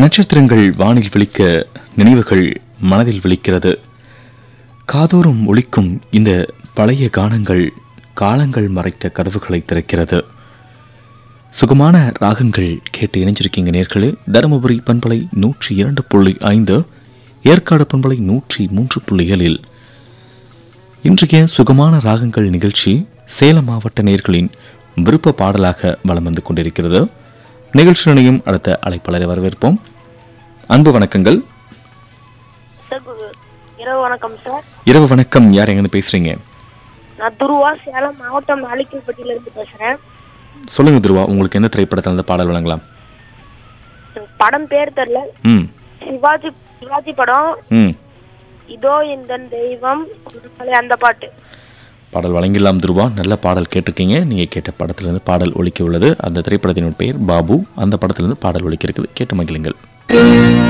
நட்சத்திரங்கள் வானில் விழிக்க நினைவுகள் மனதில் விழிக்கிறது காதோறும் ஒலிக்கும் இந்த பழைய கானங்கள் காலங்கள் மறைத்த கதவுகளை திறக்கிறது சுகமான ராகங்கள் கேட்டு இணைஞ்சிருக்கீங்க நேர்களே தருமபுரி பண்பலை நூற்றி இரண்டு புள்ளி ஐந்து ஏற்காடு பண்பலை நூற்றி மூன்று புள்ளி ஏழில் இன்றைய சுகமான ராகங்கள் நிகழ்ச்சி சேலம் மாவட்ட நேர்களின் விருப்ப பாடலாக வலம் வந்து கொண்டிருக்கிறது நிகழ்ச்சி நிலையம் அடுத்த அழைப்பாளரை வரவேற்போம் அன்பு வணக்கங்கள் சார் கு- இரவு வணக்கம் சார் இரவு வணக்கம் யார் எங்கன்னு பேசுறீங்க நான் துருவா சேலம் மாவட்டம் நாளிக்கல்பட்டியில இருந்து பேசுறேன் சொல்லுங்க துருவா உங்களுக்கு எந்த திரைப்படத்தில் அந்த பாடல் வழங்கலாம் எனக்கு படம் பேர் தெரியல ம் சிவாஜி சிவாஜி படம் ம் இதோ இந்த தெய்வம் உன்னை அந்த பாட்டு பாடல் வழங்கிடலாம் துருவா நல்ல பாடல் கேட்டிருக்கீங்க நீங்கள் கேட்ட படத்திலிருந்து பாடல் ஒலிக்க உள்ளது அந்த திரைப்படத்தின் பெயர் பாபு அந்த படத்திலிருந்து பாடல் ஒலிக்க இருக்குது கேட்டு மகிழுங்கள்